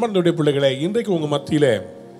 அன்பார்ந்தோடைய பிள்ளைகளே இன்றைக்கு உங்கள் மத்தியில்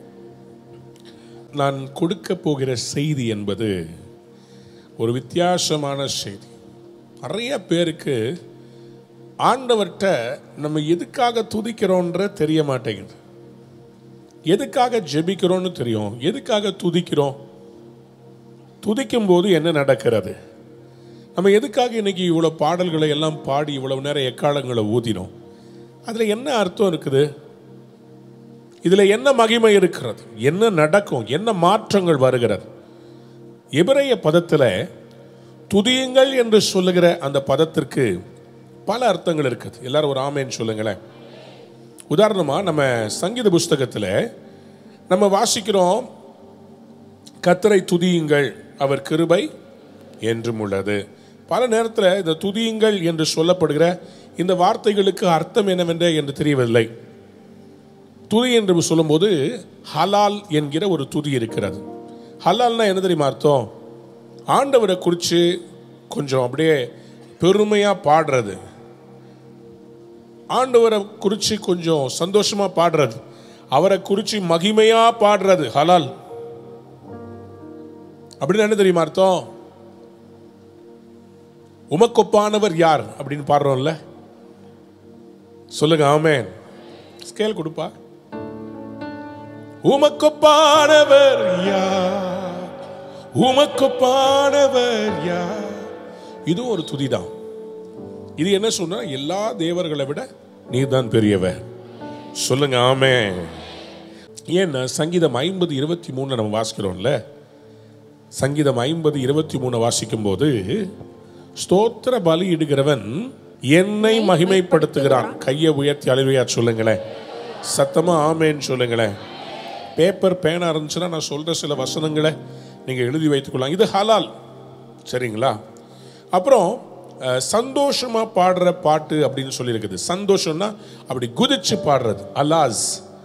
நான் கொடுக்க போகிற செய்தி என்பது ஒரு வித்தியாசமான செய்தி நிறைய பேருக்கு ஆண்டவர்கிட்ட நம்ம எதுக்காக துதிக்கிறோன்ற தெரிய மாட்டேங்குது எதுக்காக ஜெபிக்கிறோன்னு தெரியும் எதுக்காக துதிக்கிறோம் துதிக்கும் போது என்ன நடக்கிறது நம்ம எதுக்காக இன்னைக்கு இவ்வளோ பாடல்களை எல்லாம் பாடி இவ்வளவு நேரம் எக்காலங்களை ஊதினோம் அதில் என்ன அர்த்தம் இருக்குது இதில் என்ன மகிமை இருக்கிறது என்ன நடக்கும் என்ன மாற்றங்கள் வருகிறது எபிரைய பதத்தில் துதியுங்கள் என்று சொல்லுகிற அந்த பதத்திற்கு பல அர்த்தங்கள் இருக்குது எல்லாரும் ஒரு ஆமேன்னு சொல்லுங்களேன் உதாரணமாக நம்ம சங்கீத புஸ்தகத்தில் நம்ம வாசிக்கிறோம் கத்தரை துதியுங்கள் அவர் கிருபை என்றும் உள்ளது பல நேரத்தில் இந்த துதியுங்கள் என்று சொல்லப்படுகிற இந்த வார்த்தைகளுக்கு அர்த்தம் என்னவென்றே என்று தெரியவில்லை துதி என்று சொல்லும்போது ஹலால் என்கிற ஒரு துதி இருக்கிறது ஹலால்னா என்ன தெரியுமா அர்த்தம் ஆண்டவரை குறித்து கொஞ்சம் அப்படியே பெருமையாக பாடுறது ஆண்டவரை குறித்து கொஞ்சம் சந்தோஷமாக பாடுறது அவரை குறித்து மகிமையாக பாடுறது ஹலால் அப்படின்னு என்ன தெரியுமா அர்த்தம் உமக்கொப்பானவர் யார் அப்படின்னு பாடுறோம்ல சொல்லுங்க ஆமேன் ஸ்கேல் கொடுப்பா உமக்கொப்பானவர் யார் உமக்கொப்பானவர் யார் இது ஒரு துதிதான் இது என்ன சொன்னா எல்லா தேவர்களை விட நீதான் பெரியவர் சொல்லுங்க ஆமே ஏன்னா சங்கீதம் ஐம்பது இருபத்தி மூணு நம்ம வாசிக்கிறோம்ல சங்கீதம் ஐம்பது இருபத்தி மூணு வாசிக்கும் போது ஸ்தோத்திர பலி இடுகிறவன் என்னை மகிமைப்படுத்துகிறான் கையை உயர்த்தி அழுவையா சொல்லுங்களேன் சத்தமா ஆமேன்னு சொல்லுங்களேன் பேப்பர் பேனா இருந்துச்சுன்னா நான் சொல்ற சில வசனங்களை நீங்க எழுதி வைத்துக்கொள்ளலாம் இது ஹலால் சரிங்களா அப்புறம் அஹ், சந்தோஷமா பாடுற பாட்டு அப்படின்னு சொல்லியிருக்குது சந்தோஷம்னா அப்படி குதிச்சு பாடுறது அலாஸ்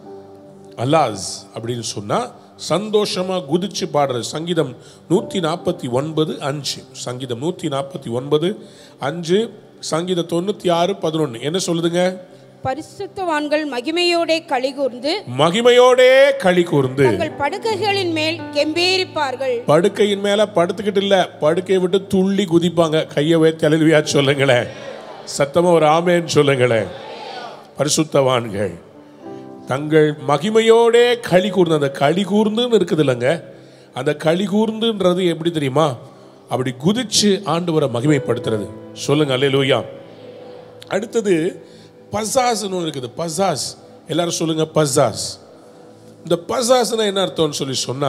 அலாஸ் அப்படின்னு சொன்னா சந்தோஷமா குதிச்சு பாடுறது சங்கீதம் நூத்தி நாற்பத்தி ஒன்பது அஞ்சு சங்கீதம் நூத்தி நாற்பத்தி ஒன்பது அஞ்சு சங்கீதம் தொண்ணூத்தி ஆறு பதினொன்னு என்ன சொல்லுதுங்க பரிசுத்தவான்கள் மகிமையோடே கலிகூர்ந்து மகிமையோடே களி கூர்ந்து தங்கள் படுக்கைகளின் மேல் கெம்பீரிப்பார்கள் படுக்கையின் மேல படுத்துக்கிட்டு இல்ல படுக்கையை விட்டு துள்ளி குதிப்பாங்க கையை வைத்து அழுவியா சொல்லுங்களேன் சத்தமா ஒரு ஆமேன்னு சொல்லுங்களேன் பரிசுத்தவான்கள் தங்கள் மகிமையோடே களி கூர்ந்து அந்த களி கூர்ந்துன்னு இருக்குது இல்லைங்க அந்த களி கூர்ந்துன்றது எப்படி தெரியுமா அப்படி குதிச்சு ஆண்டவரை மகிமைப்படுத்துறது சொல்லுங்க அல்லேலூயா அடுத்தது பசாஸ்னு ஒன்று இருக்குது பசாஸ் எல்லாரும் சொல்லுங்க பசாஸ் இந்த பசாஸ்னா என்ன அர்த்தம்னு சொல்லி சொன்னா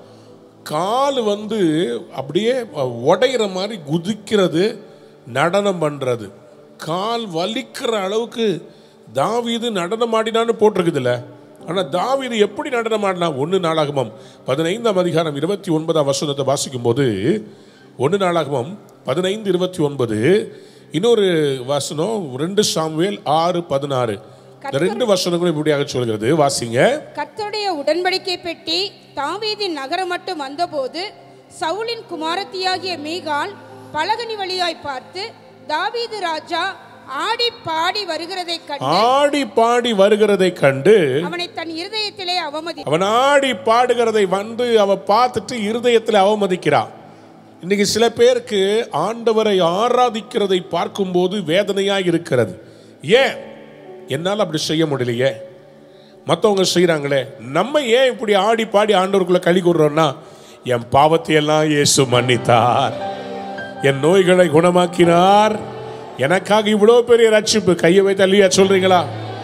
கால் வந்து அப்படியே உடையிற மாதிரி குதிக்கிறது நடனம் பண்றது கால் வலிக்கிற அளவுக்கு தாவீது நடனம் ஆடினான்னு போட்டிருக்குதுல்ல ஆனா தாவீது எப்படி நடனம் ஆடினா ஒன்று நாளாகமம் பதினைந்தாம் அதிகாரம் இருபத்தி ஒன்பதாம் வசனத்தை வாசிக்கும் போது ஒன்று நாளாகமம் பதினைந்து இருபத்தி ஒன்பது இன்னொரு வசனம் ரெண்டு சாமுவேல் ஆறு பதினாறு இந்த ரெண்டு வசனங்களும் இப்படியாக சொல்கிறது வாசிங்க கர்த்தருடைய உடன்படிக்கை பெட்டி தாவீதின் நகரம் மட்டும் வந்தபோது சவுலின் குமாரத்தியாகிய மீகால் பலகனி வழியாய் பார்த்து தாவீது ராஜா ஆடி பாடி வருகிறதை கண்டு ஆடி பாடி வருகிறதை கண்டு அவனை தன் இருதயத்திலே அவமதி அவன் ஆடி பாடுகிறதை வந்து அவ பார்த்துட்டு இருதயத்தில் அவமதிக்கிறான் இன்னைக்கு சில பேருக்கு ஆண்டவரை ஆராதிக்கிறதை பார்க்கும்போது வேதனையா இருக்கிறது ஏன் என்னால் அப்படி செய்ய முடியலையே மற்றவங்க செய்கிறாங்களே நம்ம ஏன் இப்படி ஆடி பாடி ஆண்டவருக்குள்ள களி கூடுறோம்னா என் பாவத்தை எல்லாம் இயேசு மன்னித்தார் என் நோய்களை குணமாக்கினார் எனக்காக இவ்வளோ பெரிய ரட்சிப்பு கையை வைத்து அல்லையா சொல்றீங்களா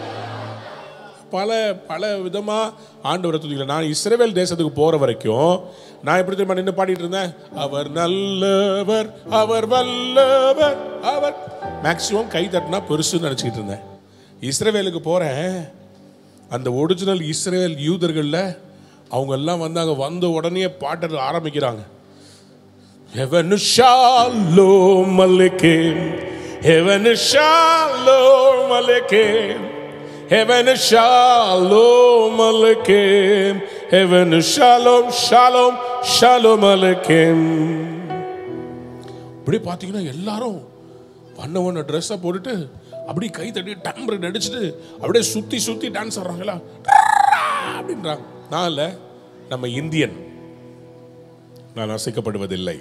பல பல விதமாக ஆண்டவரை துதிக்கல நான் இஸ்ரவேல் தேசத்துக்கு போகிற வரைக்கும் நான் எப்படி தெரியுமா நின்று பாடிட்டு இருந்தேன் அவர் நல்லவர் அவர் வல்லவர் அவர் மேக்சிமம் கை தட்டினா பெருசுன்னு நினச்சிக்கிட்டு இருந்தேன் இஸ்ரவேலுக்கு போகிறேன் அந்த ஒரிஜினல் இஸ்ரேல் யூதர்களில் அவங்க எல்லாம் வந்தாங்க வந்த உடனே பாட்டு ஆரம்பிக்கிறாங்க Heaven shalom aleichem. Heaven shalom aleichem. Heaven shalom aleichem. Heaven shalom shalom shalom aleichem. இப்படி பார்த்தீங்கன்னா எல்லாரும் வண்ண வண்ண ட்ரெஸ்ஸை போட்டுட்டு அப்படி கை தட்டி டம்பர் அடிச்சுட்டு அப்படியே சுத்தி சுத்தி டான்ஸ் ஆடுறாங்களா அப்படின்றாங்க நான் இல்ல நம்ம இந்தியன் நான் அசைக்கப்படுவதில்லை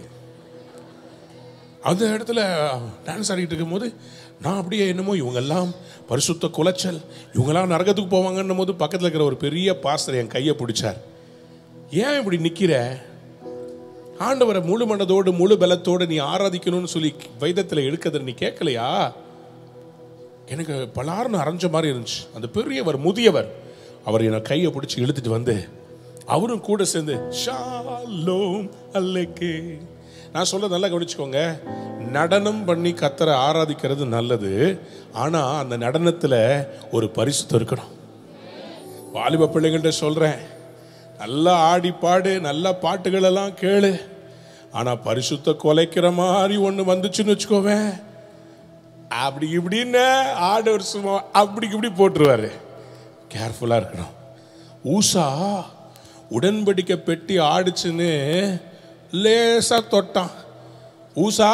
அந்த இடத்துல டான்ஸ் ஆடிட்டு இருக்கும்போது நான் அப்படியே என்னமோ இவங்கெல்லாம் பரிசுத்த குலைச்சல் இவங்கெல்லாம் நரகத்துக்கு போவாங்கன்னும் போது பக்கத்தில் இருக்கிற ஒரு பெரிய பாஸ்டர் என் கையை பிடிச்சார் ஏன் இப்படி நிற்கிற ஆண்டவரை முழு மனதோடு முழு பலத்தோடு நீ ஆராதிக்கணும்னு சொல்லி வைதத்தில் எடுக்கிறத நீ கேட்கலையா எனக்கு பலார்னு அரைஞ்ச மாதிரி இருந்துச்சு அந்த பெரியவர் முதியவர் அவர் என்னை கையை பிடிச்சி இழுத்துட்டு வந்து அவரும் கூட சேர்ந்து ஷாலோம் அல்லக்கே நான் சொல்ல நல்லா கவனிச்சுக்கோங்க நடனம் பண்ணி கத்தரை ஆராதிக்கிறது நல்லது ஆனா அந்த நடனத்துல ஒரு பரிசுத்தம் இருக்கணும் வாலிப பிள்ளைங்கள்ட்ட சொல்றேன் நல்லா ஆடி பாடு நல்ல பாட்டுகள் எல்லாம் கேளு ஆனா பரிசுத்த கொலைக்கிற மாதிரி ஒண்ணு வந்துச்சுன்னு வச்சுக்கோவேன் அப்படி இப்படின்னு ஆடவர் சும்மா அப்படி இப்படி போட்டுருவாரு கேர்ஃபுல்லா இருக்கணும் ஊசா உடன்படிக்கை பெட்டி ஆடுச்சுன்னு லேசா தொட்டான் ஊசா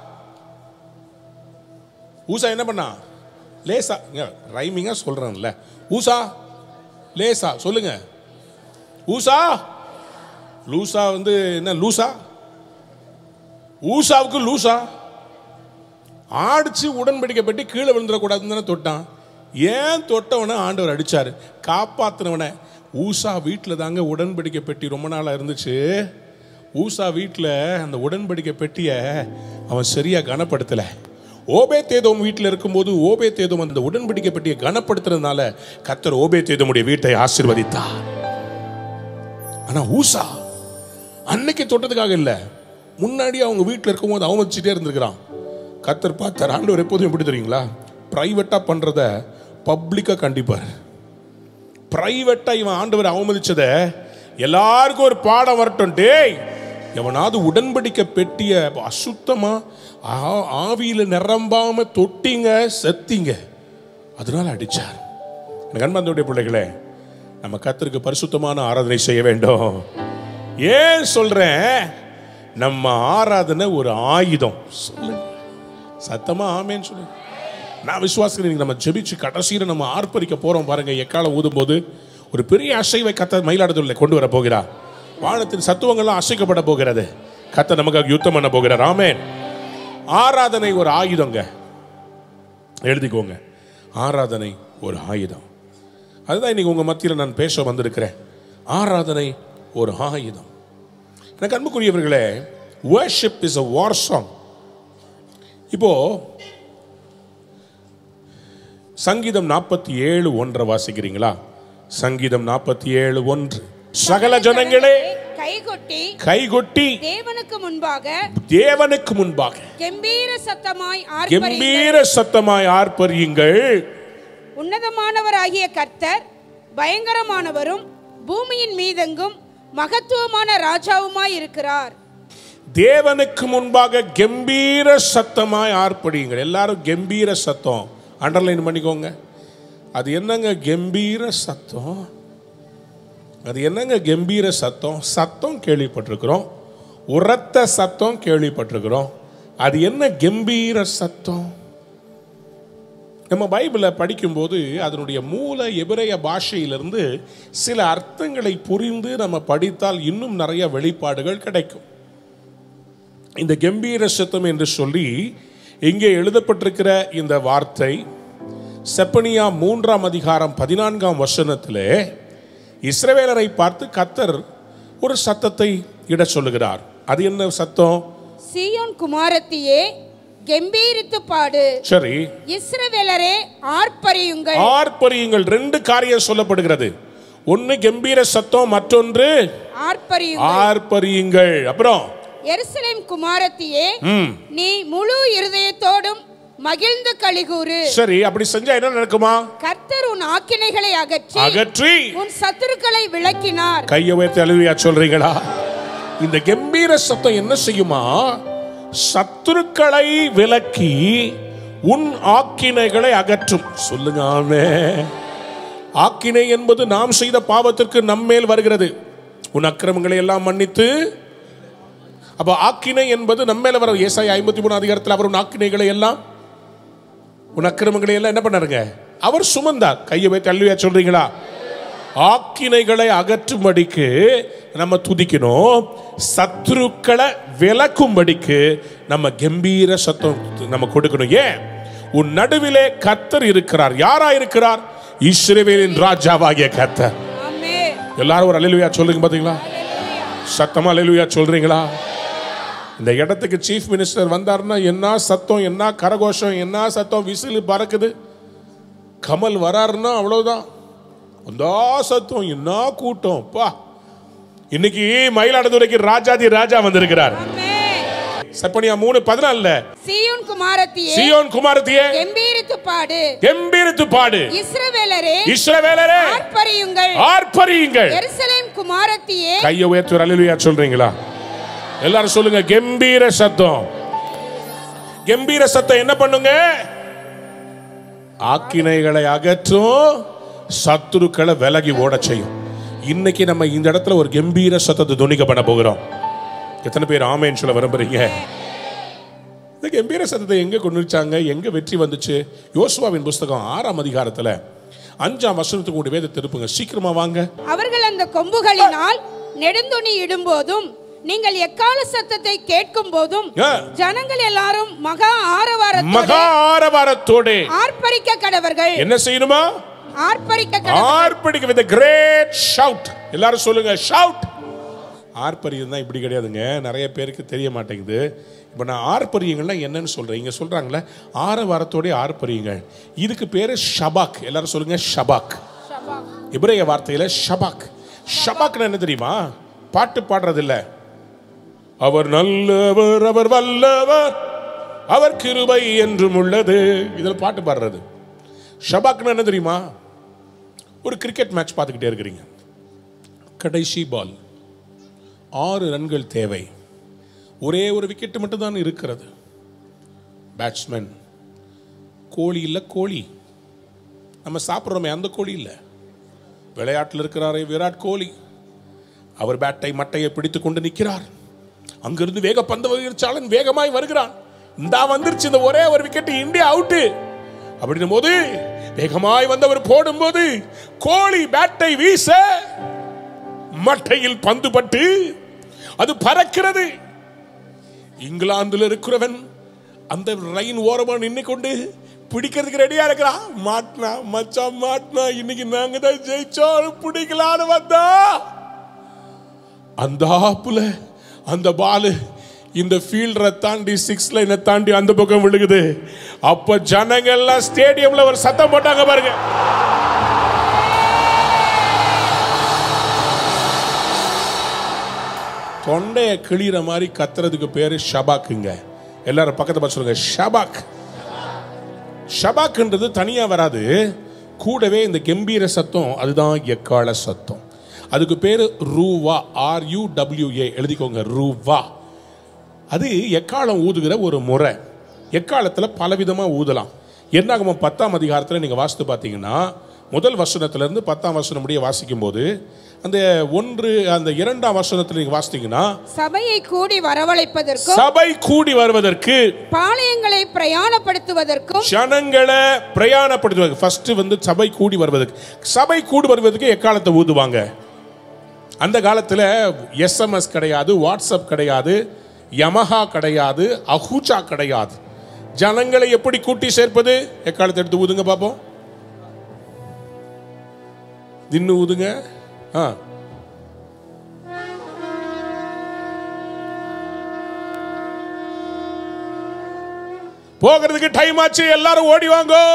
ஊசா என்ன பண்ணா லேசா ரைமிங்கா சொல்றேன்ல ஊசா லேசா சொல்லுங்க ஊசா லூசா வந்து என்ன லூசா ஊசாவுக்கு லூசா ஆடிச்சு உடன்படிக்கை பெட்டி கீழே விழுந்துடக்கூடாதுன்னு தானே தொட்டான் ஏன் தொட்டவனை ஆண்டவர் அடிச்சாரு காப்பாத்தினவனை ஊசா வீட்டில் தாங்க உடன்படிக்கை பெட்டி ரொம்ப நாளாக இருந்துச்சு ஊசா வீட்டில் அந்த உடன்படிக்கை பெட்டியை அவன் சரியா கனப்படுத்தலை ஓபே தேதோம் வீட்டில் இருக்கும்போது ஓபே தேதோம் அந்த உடன்படிக்கை பெட்டியை கனப்படுத்துறதுனால கத்தர் ஓபே தேதோமுடைய வீட்டை ஆசீர்வதித்தார் ஆனா ஊசா அன்னைக்கு தொட்டதுக்காக இல்லை முன்னாடி அவங்க வீட்டில் இருக்கும்போது அவமதிச்சுட்டே இருந்திருக்கிறான் கத்தர் பார்த்தார் ஆண்டவர் எப்போதும் எப்படி தெரியுங்களா பிரைவேட்டா பண்றத பப்ளிக்கா கண்டிப்பார் பிரைவேட்டா இவன் ஆண்டவர் அவமதிச்சத எல்லாருக்கும் ஒரு பாடம் வரட்டும் டேய் எவனாவது உடன்படிக்க பெட்டிய அசுத்தமா ஆ- ஆவியில நிரம்பாம தொட்டிங்க செத்தீங்க அதனால அடிச்சார் எனக்கு அன்பந்தோடைய பிள்ளைகளே நம்ம கத்தருக்கு பரிசுத்தமான ஆராதனை செய்ய வேண்டும் ஏன் சொல்றேன் நம்ம ஆராதனை ஒரு ஆயுதம் சொல்லுங்க சத்தமா ஆமேன்னு சொல்லு நான் விசுவாசிக்கிறேன் நம்ம ஜெபிச்சு கடைசியில் நம்ம ஆர்ப்பரிக்க போறோம் பாருங்க எக்கால ஊதும் போது ஒரு பெரிய அசைவை கத்த மயிலாடுதுறையில் கொண்டு வர போகிறார் வானத்தின் சத்துவங்கள்லாம் அசைக்கப்பட போகிறது கத்த நமக்காக யுத்தம் பண்ண போகிறார் ஆமென் ஆராதனை ஒரு ஆயுதங்க எழுதிக்கோங்க ஆராதனை ஒரு ஆயுதம் அதுதான் இன்னைக்கு உங்க மத்தியில் நான் பேச வந்திருக்கிறேன் ஆராதனை ஒரு ஆயுதம் எனக்கு அன்புக்குரியவர்களே worship is a war song இப்போ சங்கீதம் நாற்பத்தி ஏழு ஒன்றை வாசிக்கிறீங்களா சங்கீதம் நாற்பத்தி ஏழு ஒன்று சகல ஜனங்களே கைகொட்டி கைகொட்டி தேவனுக்கு முன்பாக தேவனுக்கு முன்பாக கெம்பீர சத்தமாய் ஆர்ப்பரியுங்கள் கம்பீர சத்தமாய் ஆர்ப்பரியுங்கள் உன்னதமானவராகிய கர்த்தர் பயங்கரமானவரும் பூமியின் மீதெங்கும் மகத்துவமான ராஜாவுமாய் இருக்கிறார் தேவனுக்கு முன்பாக கம்பீர சத்தமாய் ஆர்ப்பரியுங்கள் எல்லாரும் கம்பீர சத்தம் அண்டர்லைன் பண்ணிக்கோங்க அது என்னங்க கம்பீர சத்தம் அது என்னங்க கம்பீர சத்தம் சத்தம் கேள்விப்பட்டிருக்கிறோம் உரத்த சத்தம் கேள்விப்பட்டிருக்கிறோம் அது என்ன கம்பீர சத்தம் நம்ம பைபிளை படிக்கும்போது அதனுடைய மூல எபிரேய பாஷையிலிருந்து சில அர்த்தங்களை புரிந்து நம்ம படித்தால் இன்னும் நிறைய வெளிப்பாடுகள் கிடைக்கும் இந்த கம்பீர சத்தம் என்று சொல்லி இங்கே எழுதப்பட்டிருக்கிற இந்த வார்த்தை செப்பனியா மூன்றாம் அதிகாரம் பதினான்காம் வசனத்திலே இஸ்ரவேலரை பார்த்து கத்தர் ஒரு சத்தத்தை இட சொல்லுகிறார் அது என்ன சத்தம் சீயோன் குமாரத்தியே கெம்பீரித்து பாடு சரி இஸ்ரவேலரே ஆர்ப்பரியுங்கள் ஆர்ப்பரியுங்கள் ரெண்டு காரியம் சொல்லப்படுகிறது ஒன்னு கம்பீர சத்தம் மற்றொன்று ஆர்ப்பரியுங்கள் ஆர்ப்பரியுங்கள் அப்புறம் எருசலேம் குமாரத்தியே ம் நீ முழு இருதயத்தோடும் மகிழ்ந்து கலிகூறு சரி அப்படி செஞ்சா என்ன நடக்குமா கர்த்தர் உன் ஆக்கினைகளை அகற்றி அகற்றி உன் சத்துருக்களை விளக்கினார் கையை உயர்த்தி அழுவியா சொல்றீங்களா இந்த கம்பீர சத்தம் என்ன செய்யுமா சத்துருக்களை விலக்கி உன் ஆக்கினைகளை அகற்றும் சொல்லுங்க ஆமே ஆக்கினை என்பது நாம் செய்த பாவத்திற்கு நம்மேல் வருகிறது உன் அக்கிரமங்களை எல்லாம் மன்னித்து அப்ப ஆக்கினை என்பது நம்மேல வர ஏசாய் ஐம்பத்தி மூணு அதிகாரத்தில் அவர் உன் ஆக்கினைகளை எல்லாம் உன் அக்கிரமங்களை எல்லாம் என்ன பண்ணாருங்க அவர் சுமந்தார் கையை வைத்து அள்ளுவியா சொல்றீங்களா ஆக்கினைகளை அகற்றும்படிக்கு நம்ம துதிக்கணும் சத்துருக்களை விலக்கும்படிக்கு நம்ம கம்பீர சத்தம் நம்ம கொடுக்கணும் ஏன் உன் நடுவிலே கர்த்தர் இருக்கிறார் யாரா இருக்கிறார் இஸ்ரவேலின் ராஜாவாகிய கர்த்தர் ஆமென் எல்லாரும் ஒரு அலையிலுயா சொல்றீங்க பாத்தீங்களா சத்தமா அலையிலுயா சொல்றீங்களா இந்த இடத்துக்கு சீஃப் மினிஸ்டர் வந்தாருன்னா என்ன சத்தம் என்ன கரகோஷம் என்ன சத்தம் விசில் பறக்குது கமல் வராருன்னா அவ்வளவுதான் அந்த சத்தம் என்ன கூட்டம் பா இன்னைக்கு மயிலாடுதுறைக்கு ராஜாதி ராஜா வந்திருக்கிறார் ஆமென் செப்பனியா மூணு பதினாலுல சீயோன் குமாரத்தியே சியோன் குமாரத்தியே கம்பீரித்து பாடு கம்பீரித்து பாடு இஸ்ரவேலரே இஸ்ரவேலரே ஆர்ப்பரியுங்கள் ஆர்ப்பரியுங்கள் எருசலேம் குமாரத்தியே கையை உயர்த்தி ஒரு அல்லேலூயா சொல்றீங்களா எல்லாரும் சொல்லுங்க கம்பீர சத்தம் கம்பீர சத்தம் என்ன பண்ணுங்க ஆக்கினைகளை அகற்றும் சத்துருக்களை விலகி ஓட செய்யும் இன்னைக்கு நம்ம இந்த இடத்துல ஒரு கம்பீர சத்தத்தை துணிக்க பண்ண போகிறோம் எத்தனை பேர் ஆமேன்னு சொல்ல விரும்புறீங்க இந்த கம்பீர சத்தத்தை எங்க கொண்டு வச்சாங்க எங்க வெற்றி வந்துச்சு யோசுவாவின் புஸ்தகம் ஆறாம் அதிகாரத்துல அஞ்சாம் வசனத்துக்கு கூட வேத திருப்புங்க சீக்கிரமா வாங்க அவர்கள் அந்த கொம்புகளினால் நெடுந்துணி இடும்போதும் நீங்கள் எக்கால சத்தத்தை கேட்கும் போதும் ஆ. ஜனங்கள் எல்லாரும் மகா ஆரவாரத்தோடு மகா ஆரவாரத்தோட ஆர்ப்பரிக்க கடவர்கள் என்ன செய்யணுமா ஆர்ப்பரிக்க கடவர்கள் ஆர்ப்பரிக்க வித் கிரேட் ஷவுட் எல்லாரும் சொல்லுங்க ஷவுட் ஆர்ப்பரியம் தான் இப்படி கிடையாதுங்க நிறைய பேருக்கு தெரிய மாட்டேங்குது இப்போ நான் ஆர்ப்பரியங்கள்னா என்னன்னு சொல்றேன் இங்க சொல்றாங்களே ஆரவாரத்தோட ஆர்ப்பரியுங்கள் இதுக்கு பேரு ஷபாக் எல்லாரும் சொல்லுங்க ஷபாக் இப்ரேய வார்த்தையில ஷபாக் ஷபாக்னா என்ன தெரியுமா பாட்டு பாடுறது இல்ல அவர் நல்லவர் அவர் வல்லவர் அவர் கிருபை என்றும் உள்ளது இதில் பாட்டு பாடுறது ஷபாக்னா என்ன தெரியுமா ஒரு கிரிக்கெட் மேட்ச் பார்த்துக்கிட்டே இருக்கிறீங்க கடைசி பால் ஆறு ரன்கள் தேவை ஒரே ஒரு விக்கெட் மட்டும்தான் இருக்கிறது பேட்ஸ்மேன் கோழி இல்லை கோழி நம்ம சாப்பிட்றோமே அந்த கோழி இல்லை விளையாட்டில் இருக்கிறாரே விராட் கோலி அவர் பேட்டை மட்டையை பிடித்துக் கொண்டு நிற்கிறார் அங்கிருந்து வேக பந்து வீச்சாளன் வேகமாய் வருகிறான் இந்தா வந்துருச்சு இந்த ஒரே ஒரு விக்கெட் இந்தியா அவுட்டு அப்படின்னும் போது வேகமாய் வந்தவர் போடும்போது கோழி பேட்டை வீச மட்டையில் பந்து பட்டு அது பறக்கிறது இங்கிலாந்துல இருக்கிறவன் அந்த லைன் ஓரமா நின்று கொண்டு பிடிக்கிறதுக்கு ரெடியா இருக்கிறான் மாட்டினா மச்சான் மாட்டினா இன்னைக்கு நாங்க தான் ஜெயிச்சோம் பிடிக்கலான்னு வந்தா அந்த ஆப்புல அந்த பாலு இந்த ஃபீல்டரை தாண்டி சிக்ஸ் லைனை தாண்டி அந்த பக்கம் விழுகுது அப்ப ஜனங்க எல்லாம் ஸ்டேடியம்ல ஒரு சத்தம் போட்டாங்க பாருங்க தொண்டைய கிளியிற மாதிரி கத்துறதுக்கு பேரு ஷபாக்குங்க எல்லாரும் பக்கத்துல பார்த்து சொல்லுங்க ஷபாக் ஷபாக்ன்றது தனியா வராது கூடவே இந்த கம்பீர சத்தம் அதுதான் எக்கால சத்தம் அதுக்கு பேரு ரூவா ஆர் யூ டபிள்யூஏ எழுதிக்கோங்க ரூவா அது எக்காலம் ஊதுகிற ஒரு முறை எக்காலத்தில் பலவிதமாக ஊதலாம் என்னாகமோ பத்தாம் அதிகாரத்தில் நீங்கள் வாசித்து பார்த்தீங்கன்னா முதல் வசனத்திலிருந்து பத்தாம் வசனம் முடிய வாசிக்கும் போது அந்த ஒன்று அந்த இரண்டாம் வசனத்தில் நீங்கள் வாசித்தீங்கன்னா சபையை கூடி வரவழைப்பதற்கும் சபை கூடி வருவதற்கு பாளையங்களை பிரயாணப்படுத்துவதற்கும் ஜனங்களை பிரயாணப்படுத்துவதற்கு ஃபர்ஸ்ட் வந்து சபை கூடி வருவதற்கு சபை கூடி வருவதற்கு எக்காலத்தை ஊதுவாங்க அந்த காலத்தில் எஸ்எம்எஸ் கிடையாது வாட்ஸ்அப் கிடையாது யமஹா கிடையாது அஹூச்சா கிடையாது ஜனங்களை எப்படி கூட்டி சேர்ப்பது எக்காலத்தை எடுத்து ஊதுங்க பார்ப்போம் தின்னு ஊதுங்க ஆ போகிறதுக்கு டைம் ஆச்சு எல்லாரும் ஓடி வாங்கோ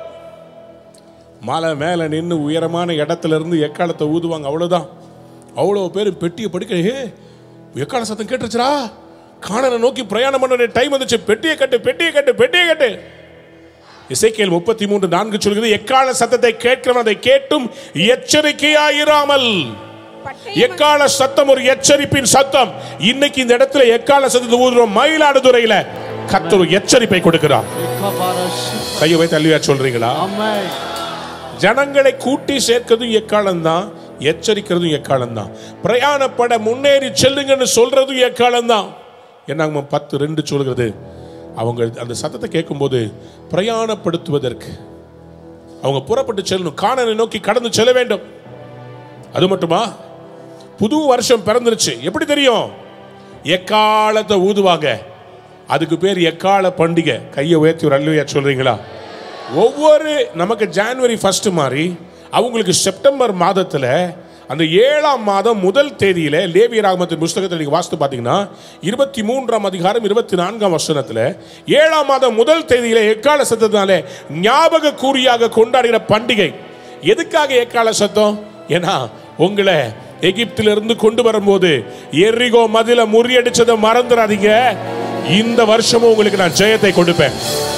மலை மேலே நின்று உயரமான இடத்துல இருந்து எக்காலத்தை ஊதுவாங்க அவ்வளோதான் அவ்வளோ பேர் பெட்டியை படிக்க ஏ எக்கால சத்தம் கேட்டுருச்சுரா காணனை நோக்கி பிரயாணம் பண்ண டைம் வந்துச்சு பெட்டியை கட்டு பெட்டியை கட்டு பெட்டியை கட்டு இசைக்கேல் முப்பத்தி மூன்று நான்கு சொல்கிறது எக்கால சத்தத்தை கேட்கிறவன் அதை கேட்டும் எச்சரிக்கையாயிராமல் பட்டய எக்கால சத்தம் ஒரு எச்சரிப்பின் சத்தம் இன்னைக்கு இந்த இடத்துல எக்கால சத்தத்தை ஊதுறோம் மயிலாடுதுறையில கத்தர் ஒரு எச்சரிப்பை கொடுக்கிறார் கையை வைத்து அள்ளியா சொல்றீங்களா Amen. ஜனங்களை கூட்டி சேர்க்கிறதும் எக்காலம் தான் எச்சரிக்கிறதும் எக்காலம் தான் பிரயாணப்பட முன்னேறி செல்லுங்கன்னு சொல்றதும் எக்காலம் தான் என்னாங்க பத்து ரெண்டு சொல்கிறது அவங்க அந்த சத்தத்தை கேட்கும்போது பிரயாணப்படுத்துவதற்கு அவங்க புறப்பட்டு செல்லணும் காணனை நோக்கி கடந்து செல்ல வேண்டும் அது மட்டுமா புது வருஷம் பிறந்துருச்சு எப்படி தெரியும் எக்காலத்தை ஊதுவாங்க அதுக்கு பேர் எக்கால பண்டிகை கையை உயர்த்தி ஒரு அல்லையா சொல்றீங்களா ஒவ்வொரு நமக்கு ஜான்வரி ஃபர்ஸ்ட் மாதிரி அவங்களுக்கு செப்டம்பர் மாதத்துல அந்த ஏழாம் மாதம் முதல் தேதியில லேவிய ராகமத்தின் புஸ்தகத்தில் நீங்க வாசித்து பார்த்தீங்கன்னா இருபத்தி மூன்றாம் அதிகாரம் இருபத்தி நான்காம் வசனத்துல ஏழாம் மாதம் முதல் தேதியில எக்கால சத்தத்தினாலே ஞாபக கூறியாக கொண்டாடுகிற பண்டிகை எதுக்காக எக்கால சத்தம் ஏன்னா உங்களை எகிப்திலிருந்து கொண்டு வரும்போது எரிகோ மதில முறியடிச்சதை மறந்துடாதீங்க இந்த வருஷமும் உங்களுக்கு நான் ஜெயத்தை கொடுப்பேன்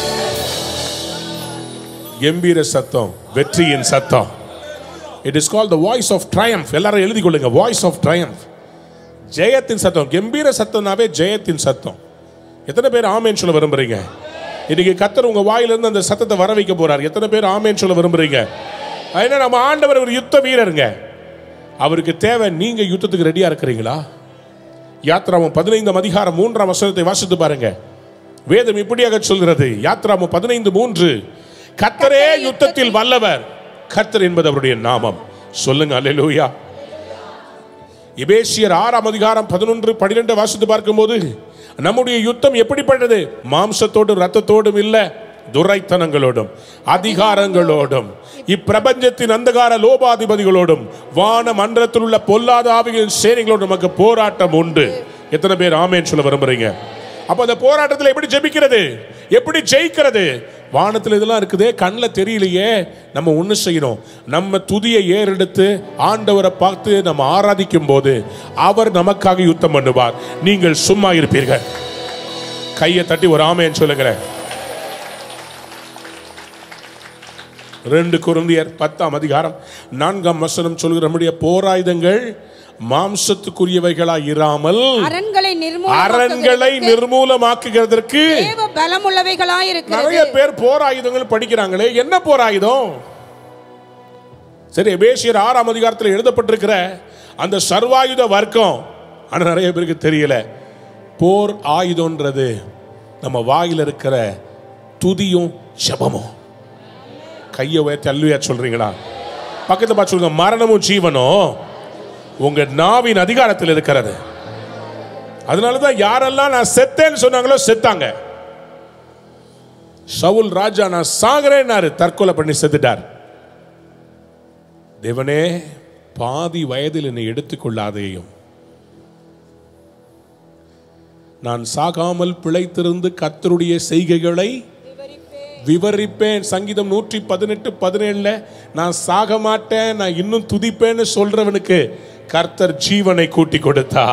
கம்பீர சத்தம் வெற்றியின் சத்தம் it is call the voice of triumph எல்லாரும் எழுதி கொள்ளுங்க வாய்ஸ் ஆஃப் ட்ரயம்ஃப் ஜெயத்தின் சத்தம் கம்பீர சத்தம்னாவே ஜெயத்தின் சத்தம் எத்தனை பேர் ஆமேன் சொல்ல விரும்புறீங்க இன்னைக்கு கத்தர் உங்க வாயிலிருந்து அந்த சத்தத்தை வர வைக்க போறார் எத்தனை பேர் ஆமேன் சொல்ல விரும்புறீங்க ஏன்னா நம்ம ஆண்டவர் ஒரு யுத்த வீரருங்க அவருக்கு தேவை நீங்க யுத்தத்துக்கு ரெடியா இருக்கிறீங்களா யாத்ராமம் பதினைந்தாம் அதிகாரம் மூன்றாம் வசனத்தை வாசித்து பாருங்க வேதம் இப்படியாக சொல்கிறது யாத்ராமம் பதினைந்து மூன்று கத்தரே யுத்தத்தில் வல்லவர் கர்த்தர் என்பது அவருடைய நாமம் சொல்லுங்க அல்லேலூயா எபேசியர் ஆறாம் அதிகாரம் பதினொன்று பன்னிரெண்டு வாசித்து பார்க்கும்போது நம்முடைய யுத்தம் எப்படிப்பட்டது மாம்சத்தோடும் ரத்தத்தோடும் இல்ல துரைத்தனங்களோடும் அதிகாரங்களோடும் இப்பிரபஞ்சத்தின் அந்தகார லோபாதிபதிகளோடும் வான மன்றத்தில் உள்ள பொல்லாத ஆவிகளின் சேனைகளோடும் நமக்கு போராட்டம் உண்டு எத்தனை பேர் ஆமேன்னு சொல்ல விரும்புறீங்க அப்ப அந்த போராட்டத்தில் எப்படி ஜெபிக்கிறது எப்படி ஜெயிக்கிறது வானத்தில் இதெல்லாம் இருக்குதே கண்ணில் தெரியலையே நம்ம ஒன்று செய்யணும் நம்ம துதியை ஏறெடுத்து ஆண்டவரை பார்த்து நம்ம ஆராதிக்கும் போது அவர் நமக்காக யுத்தம் பண்ணுவார் நீங்கள் சும்மா இருப்பீர்கள் கையை தட்டி ஒரு ஆமைன்னு சொல்லுங்களேன் ரெண்டு குருந்தியர் பத்தாம் அதிகாரம் நான்காம் வசனம் சொல்கிற நம்முடைய போராயுதங்கள் மாம்சத்துக்குரியவைகளா இராமல் அரண்களை அரண்களை நிர்மூலமாக்குகிறதற்கு நிர்மூலமாக்குகிறதற்கு தேவ பலமுள்ளவைகளாய் இருக்கிறது நிறைய பேர் போராயுதங்கள் படிக்கிறாங்களே என்ன போராயுதம் சரி எபேசியர் ஆறாம் அதிகாரத்தில் எழுதப்பட்டிருக்கிற அந்த சர்வாயுத வர்க்கம் ஆனா நிறைய பேருக்கு தெரியல போர் ஆயுதம்ன்றது நம்ம வாயில் இருக்கிற துதியும் ஜெபமும் கையை உயர்த்தி அல்லுயா சொல்றீங்களா பக்கத்துல பார்த்து சொல்லுங்க மரணமும் ஜீவனும் உங்க நாவின் அதிகாரத்தில் இருக்கிறது அதனாலதான் யாரெல்லாம் நான் செத்தேன்னு சொன்னாங்களோ செத்தாங்க சவுல் ராஜா நான் சாகிறேன்னாரு தற்கொலை பண்ணி செத்துட்டார் தேவனே பாதி வயதில் என்னை எடுத்துக்கொள்ளாதேயும் நான் சாகாமல் பிழைத்திருந்து கர்த்தருடைய செய்கைகளை விவரிப்பேன் சங்கீதம் நூற்றி பதினெட்டு பதினேழுல நான் சாக மாட்டேன் நான் இன்னும் துதிப்பேன்னு சொல்றவனுக்கு கர்த்தர் ஜீவனை கூட்டி கொடுத்தா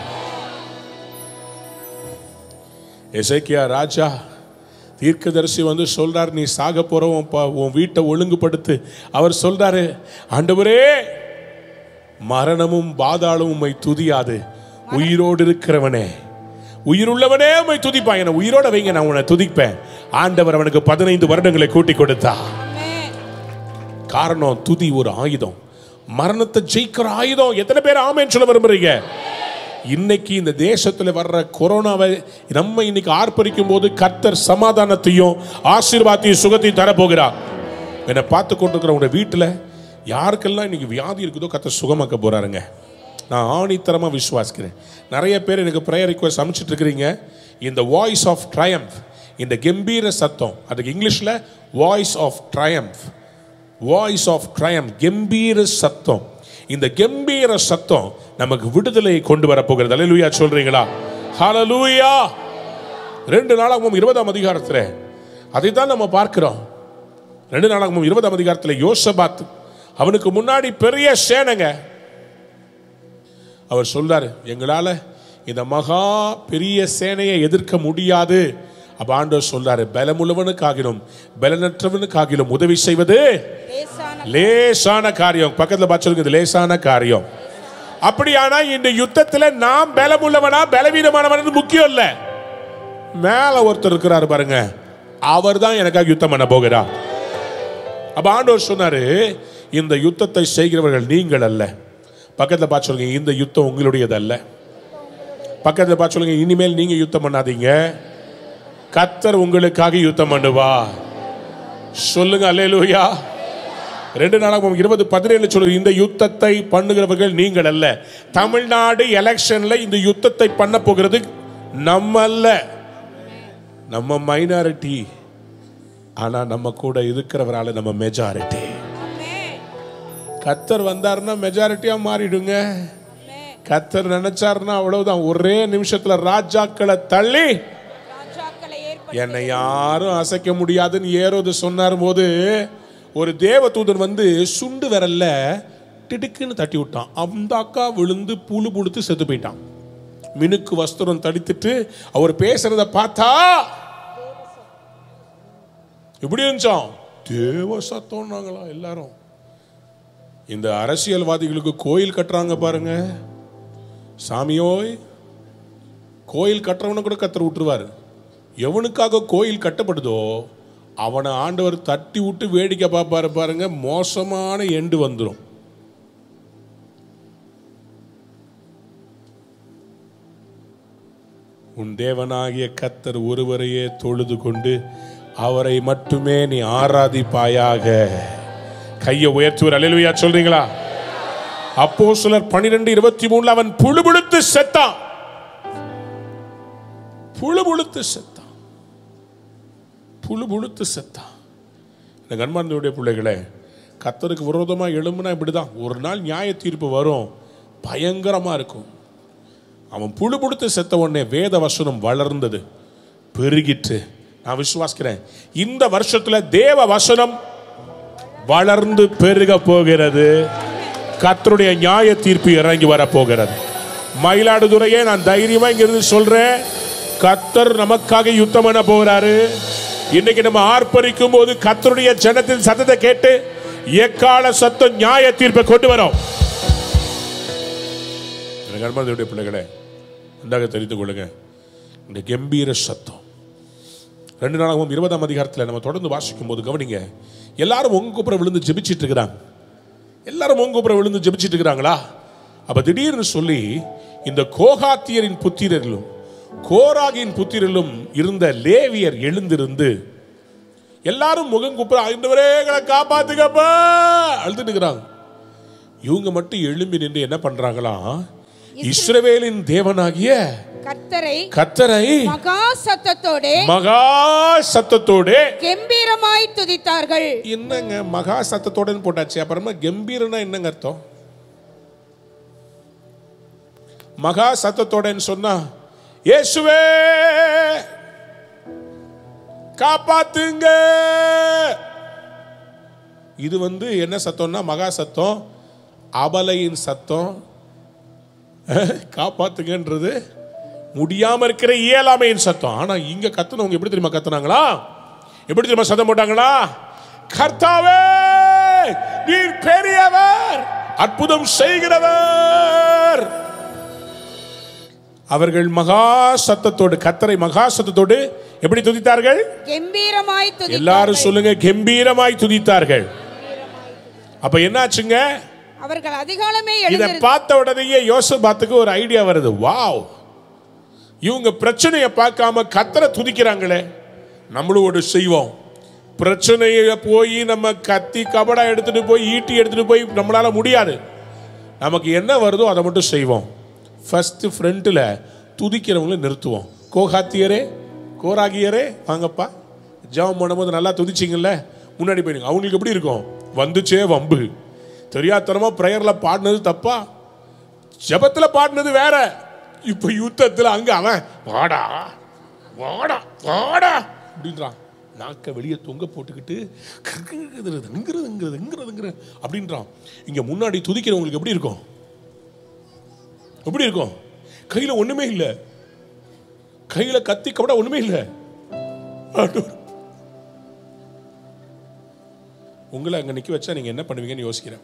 எசேக்கியா ராஜா தீர்க்கதரிசி வந்து சொல்றார் நீ சாக போறவன் பா- உன் வீட்டை ஒழுங்குபடுத்து அவர் சொல்றாரு ஆண்டவரே மரணமும் பாதாளமும் உம்மை துதியாது உயிரோடு இருக்கிறவனே உயிருள்ளவனே உம்மை துதிப்பான் என உயிரோட வைங்க நான் உன்னை துதிப்பேன் ஆண்டவர் அவனுக்கு பதினைந்து வருடங்களை கூட்டி கொடுத்தா ஆமென். காரணம் துதி ஒரு ஆயுதம் மரணத்தை ஜெயிக்கிற ஆயுதம் எத்தனை பேர் ஆமேன்னு சொல்ல விரும்புறீங்க இன்னைக்கு இந்த தேசத்துல வர்ற கொரோனாவை நம்ம இன்னைக்கு ஆர்ப்பரிக்கும் போது கர்த்தர் சமாதானத்தையும் ஆசீர்வாதத்தையும் சுகத்தையும் தரப்போகிறார் என்னை பார்த்து கொண்டிருக்கிற உங்க வீட்டில் யாருக்கெல்லாம் இன்னைக்கு வியாதி இருக்குதோ கர்த்தர் சுகமாக்க போறாருங்க நான் ஆணித்தரமா விசுவாசிக்கிறேன் நிறைய பேர் எனக்கு ப்ரேயர் ரிக்வஸ்ட் அமைச்சிட்டு இருக்கிறீங்க இந்த வாய்ஸ் ஆஃப் ட்ரயம்ஃப் இந்த கம்பீர சத்தம் அதுக்கு இங்கிலீஷ்ல voice of triumph voice of triumph கம்பீர சத்தம் இந்த கம்பீர சத்தம் நமக்கு விடுதலை கொண்டு வரப்போகிறது அல்லேலூயா சொல்றீங்களா ஹalleluya ரெண்டு நாளாகவும் இருபதாம் அதிகாரத்தில் அதை தான் நம்ம பார்க்கிறோம் ரெண்டு நாளாகவும் இருபதாம் அதிகாரத்தில் யோசபாத் அவனுக்கு முன்னாடி பெரிய சேனைங்க அவர் சொல்றாரு எங்களால இந்த மகா பெரிய சேனையை எதிர்க்க முடியாது அப்ப ஆண்டவர் சொல்றாரு பலமுள்ளவனுக்காகிலும் பலனற்றவனுக்காகிலும் உதவி செய்வது லேசான லேசான காரியம் பக்கத்துல பார்த்து சொல்லுங்க இது லேசான காரியம் அப்படியானா இந்த யுத்தத்துல நாம் பலமுள்ளவனா பலவீனமானவன் முக்கியம் இல்ல மேல ஒருத்தர் இருக்கிறாரு பாருங்க அவர் தான் எனக்காக யுத்தம் பண்ண போகிறார் அப்ப ஆண்டவர் சொன்னாரு இந்த யுத்தத்தை செய்கிறவர்கள் நீங்கள் அல்ல பக்கத்துல பார்த்து சொல்லுங்க இந்த யுத்தம் உங்களுடையது அல்ல பக்கத்துல பார்த்து சொல்லுங்க இனிமேல் நீங்க யுத்தம் பண்ணாதீங்க கத்தர் உங்களுக்காக யுத்தம் பண்ணுவா சொல்லுங்க அல்லேலூயா ரெண்டு நாளாக இருபது பதினேழு சொல்லுது இந்த யுத்தத்தை பண்ணுகிறவர்கள் நீங்கள் அல்ல தமிழ்நாடு எலெக்ஷன்ல இந்த யுத்தத்தை பண்ண போகிறது நம்ம அல்ல நம்ம மைனாரிட்டி ஆனா நம்ம கூட இருக்கிறவரால நம்ம மெஜாரிட்டி ஆமென். கத்தர் வந்தாருன்னா மெஜாரிட்டியா மாறிடுங்க கத்தர் நினைச்சாருன்னா அவ்வளவுதான் ஒரே நிமிஷத்துல ராஜாக்களை தள்ளி ராஜாக்களை ஏற்ப என்னை யாரும் அசைக்க முடியாதுன்னு ஏரோது சொன்னார் போது ஒரு தேவதூதன் வந்து சுண்டு விரல்ல டிடுக்குன்னு தட்டி விட்டான் அந்த அக்கா விழுந்து புழு புழுத்து செத்து போயிட்டான் மினுக்கு வஸ்திரம் தடித்துட்டு அவர் பேசுறத பார்த்தா எப்படி இருந்துச்சாம் தேவ சத்தம்னாங்களா எல்லாரும் இந்த அரசியல்வாதிகளுக்கு கோயில் கட்டுறாங்க பாருங்க சாமியோய் கோயில் கட்டுறவனை கூட கத்தர் விட்டுருவார் எவனுக்காக கோயில் கட்டப்படுதோ அவனை ஆண்டவர் தட்டி விட்டு வேடிக்கை பார்ப்பாரு பாருங்க மோசமான எண்டு வந்துடும் உன் தேவனாகிய கத்தர் ஒருவரையே தொழுது கொண்டு அவரை மட்டுமே நீ ஆராதிப்பாயாக கையை உயர்த்துவர் அலையிலுயா சொல்றீங்களா அப்போ சிலர் பனிரெண்டு இருபத்தி மூணுல அவன் புழுபுழுத்து செத்தான் புழுபுழுத்து செத்தான் புழுபுழுத்து செத்தான் இந்த கண்மாந்தனுடைய பிள்ளைகளே கத்தருக்கு விரோதமாக எழும்புனா இப்படிதான் ஒரு நாள் நியாய தீர்ப்பு வரும் பயங்கரமா இருக்கும் அவன் புழு புடுத்து செத்த உடனே வேத வசனம் வளர்ந்தது பெருகிற்று நான் விசுவாசிக்கிறேன் இந்த வருஷத்துல தேவ வசனம் வளர்ந்து பெருக போகிறது கர்த்தருடைய நியாய தீர்ப்பு இறங்கி வர போகிறது மயிலாடுதுறையே நான் தைரியமா இங்கிருந்து சொல்றேன் கத்தர் நமக்காக யுத்தம் பண்ண போகிறாரு இன்னைக்கு நம்ம ஆர்ப்பரிக்கும் போது கத்தருடைய ஜனத்தின் சத்தத்தை கேட்டு எக்கால சத்தம் நியாய தீர்ப்பை கொண்டு வரோம் கர்மனுடைய பிள்ளைகளே அந்தாக தெரிந்து கொள்ளுங்க இந்த கம்பீர சத்தம் ரெண்டு நாளாகவும் இருபதாம் அதிகாரத்தில் நம்ம தொடர்ந்து வாசிக்கும் போது கவனிங்க எல்லாரும் உங்க கூப்பிட விழுந்து ஜெபிச்சிட்டு இருக்கிறாங்க எல்லாரும் உங்க கூப்பிட விழுந்து ஜெபிச்சிட்டு இருக்கிறாங்களா அப்ப திடீர்னு சொல்லி இந்த கோகாத்தியரின் புத்திரர்களும் கோராகியின் புத்திரர்களும் இருந்த லேவியர் எழுந்திருந்து எல்லாரும் முகம் கூப்பிட ஆண்டவரே எங்களை காப்பாத்துக்கப்பா அழுதுட்டு இருக்கிறாங்க இவங்க மட்டும் எழும்பி நின்று என்ன பண்றாங்களா இஸ்ரவேலின் தேவனாகிய கர்த்தரை கத்தரை மகா சத்தத்தோடே மகா சத்தத்தோடு கம்பீரமாய் துதித்தார்கள் என்னங்க மகா சத்தத்தோடன்னு போட்டாச்சு அப்புறமா கம்பீரனா என்னங்க அர்த்தம் மகா சத்தத்தோடன்னு சொன்னா இயேசுவே காப்பாத்துங்க இது வந்து என்ன சத்தம்னா மகா சத்தம் அபலையின் சத்தம் காப்பாத்துங்கன்றது முடியாம இருக்கிற இயலாமையின் சத்தம் ஆனா இங்க கத்துனவங்க எப்படி தெரியுமா கத்துனாங்களா எப்படி தெரியுமா சத்தம் போட்டாங்களா கர்த்தாவே நீர் பெரியவர் அற்புதம் செய்கிறவர் அவர்கள் மகா சத்தத்தோடு கத்தரை மகா சத்தத்தோடு எப்படி துதித்தார்கள் கம்பீரமாய் துதித்தார்கள் எல்லாரும் சொல்லுங்க கம்பீரமாய் துதித்தார்கள் அப்ப என்னாச்சுங்க அவர்கள் அதிகாலமே இதை எழுந்திரு பார்த்த உடனேயே யோசபாத்துக்கு ஒரு ஐடியா வருது வாவ் இவங்க பிரச்சனையை பார்க்காம கத்தரை துதிக்கிறாங்களே நம்மளும் ஒரு செய்வோம் பிரச்சனையை போய் நம்ம கத்தி கபடா எடுத்துட்டு போய் ஈட்டி எடுத்துட்டு போய் நம்மளால முடியாது நமக்கு என்ன வருதோ அதை மட்டும் செய்வோம் ஃபர்ஸ்ட் ஃப்ரண்ட்டில் துதிக்கிறவங்களை நிறுத்துவோம் கோகாத்தியரே கோராகியரே வாங்கப்பா ஜெபம் பண்ணும்போது நல்லா துதிச்சிங்கல்ல முன்னாடி போயிடுங்க அவங்களுக்கு எப்படி இருக்கும் வந்துச்சே வம்பு தெரியாதனமா ப்ரேயர்ல பாடினது தப்பா ஜெபத்துல பாடினது வேற இப்ப யுத்தத்துல அங்க அவன் வாடா வாடா வாடா அப்படின்றான் நாக்க வெளியே தொங்க போட்டுக்கிட்டு இங்கிறதுங்கிறதுங்கிறதுங்கிற அப்படின்றான் இங்க முன்னாடி துதிக்கிறவங்களுக்கு எப்படி இருக்கும் எப்படி இருக்கும் கையில ஒண்ணுமே இல்லை கையில கத்தி கபட ஒண்ணுமே இல்லை ஆண்டவர். உங்களை அங்க நிக்க வச்சா நீங்க என்ன பண்ணுவீங்கன்னு யோசிக்கிறேன்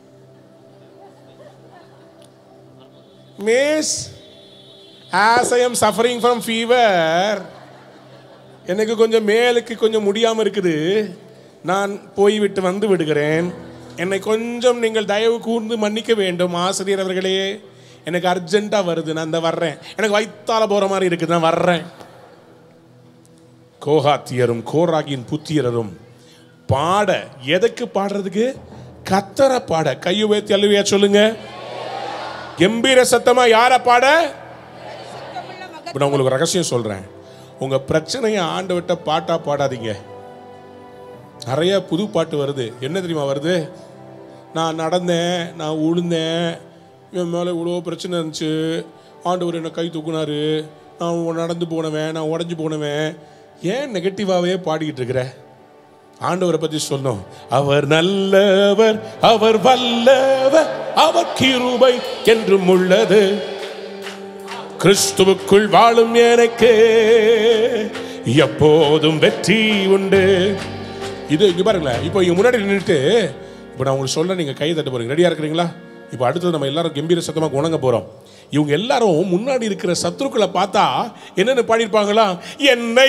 miss as I am suffering from fever எனக்கு கொஞ்சம் மேலுக்கு கொஞ்சம் முடியாம இருக்குது நான் போய்விட்டு வந்து விடுகிறேன் என்னை கொஞ்சம் நீங்கள் தயவு கூர்ந்து மன்னிக்க வேண்டும் ஆசிரியர் அவர்களே எனக்கு அர்ஜென்ட்டா வருது நான் இந்த வர்றேன் எனக்கு வயித்தால போற மாதிரி இருக்குது நான் வர்றேன் கோகாத்தியரும் கோராகியின் புத்தியரும் பாட எதுக்கு பாடுறதுக்கு கத்தர பாட கையை உயர்த்தி அழுவியா சொல்லுங்க கம்பீர சத்தமா யார பாட இப்ப நான் உங்களுக்கு ஒரு ரகசியம் சொல்றேன் உங்க பிரச்சனையை ஆண்டவட்ட பாட்டா பாடாதீங்க நிறைய புது பாட்டு வருது என்ன தெரியுமா வருது நான் நடந்தேன் நான் உளுந்தேன் என் மேலே இவ்வளோ பிரச்சனை இருந்துச்சு ஆண்டவர் என்னை கை தூக்குனாரு நான் நடந்து போனவன் நான் உடஞ்சி போனவன் ஏன் நெகட்டிவாகவே பாடிக்கிட்டு இருக்கிற ஆண்டவரை பற்றி சொன்னோம் அவர் நல்லவர் அவர் வல்லவர் அவர் கிருபை என்றும் உள்ளது கிறிஸ்துவுக்குள் வாழும் எனக்கு எப்போதும் வெற்றி உண்டு இது இங்க பாருங்களேன் இப்போ இங்க முன்னாடி நின்றுட்டு இப்போ நான் உங்களுக்கு சொல்ல நீங்க கை தட்ட போறீங்க ரெடியா இருக்கிறீங்களா இப்போ அடுத்தது நம்ம எல்லாரும் கம்பீர சத்தமா உணங்க போறோம் இவங்க எல்லாரும் முன்னாடி இருக்கிற சத்துருக்களை பார்த்தா என்னென்ன பாடியிருப்பாங்களா என்னை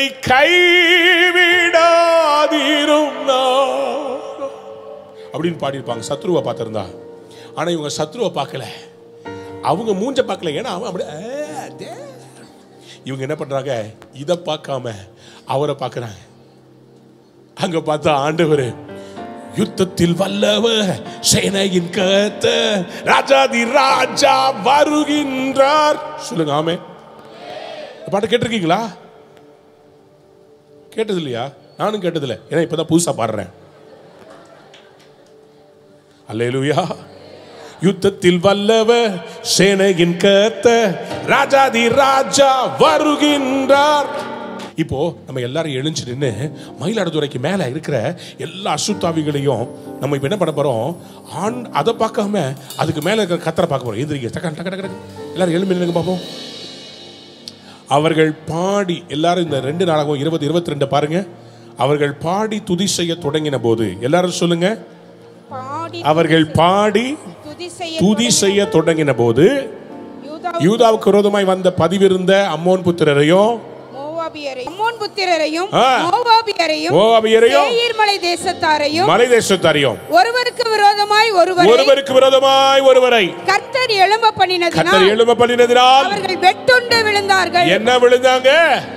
கைவிடாதீரும் நான்." அப்படின்னு பாடியிருப்பாங்க சத்ருவை பார்த்திருந்தா ஆனா இவங்க சத்ருவை பார்க்கல அவங்க மூஞ்ச பார்க்கல ஏன்னா அவன் அப்படி "ஆ, அதே." இவங்க என்ன பண்றாங்க இதை பார்க்காம அவரை பார்க்கறாங்க அங்க பார்த்தா ஆண்டவர் யுத்தத்தில் வல்லவர் சேனையின் கத்த ராஜாதி ராஜா வருகின்றார் சொல்லுங்க ஆமே இந்த பாட்டு கேட்டிருக்கீங்களா கேட்டது இல்லையா நானும் கேட்டதில்லை ஏன்னா இப்பதான் புதுசா பாடுறேன் அல்லேலூயா யுத்தத்தில் வல்லவர் சேனையின் கத்த ராஜாதி ராஜா வருகின்றார் இப்போ நம்ம எல்லாரும் எழுஞ்சு நின்று மயிலாடுதுறைக்கு மேல இருக்கிற எல்லா அசுத்தாவிகளையும் நம்ம இப்ப என்ன பண்ண போறோம் ஆண் அதை பார்க்காம அதுக்கு மேல இருக்கிற கத்தரை பார்க்க போறோம் எந்திரிங்க டக்கு டக்கு டக்கு டக்கு. எல்லாரும் எழும்பி நில்லுங்க பார்ப்போம் அவர்கள் பாடி எல்லாரும் இந்த ரெண்டு நாடகம் இருபது இருபத்தி ரெண்டு பாருங்க அவர்கள் பாடி துதி செய்ய தொடங்கின போது எல்லாரும் சொல்லுங்க பாடி அவர்கள் பாடி துதி செய்ய துதி செய்ய தொடங்கின போது யூதா யூதாவுக்கு விரோதமாய் வந்த பதிவிருந்த அம்மோன் புத்திரரையும் மோவாபியரையும் அம்மோன் புத்திரரையும் ஆ. மோவாபியரையும் மோவாபியரையும் சேயீர் மலை தேசத்தாரையும் மலை தேசத்தாரையும் ஒருவருக்கு விரோதமாய் ஒருவரை ஒருவருக்கு விரோதமாய் ஒருவரை கர்த்தர் எழும்ப பண்ணினதினால் கத்தர் எழும பண்ணினதினால் அவர்கள் வெட்டுண்டு விழுந்தார்கள் என்ன விழுந்தாங்க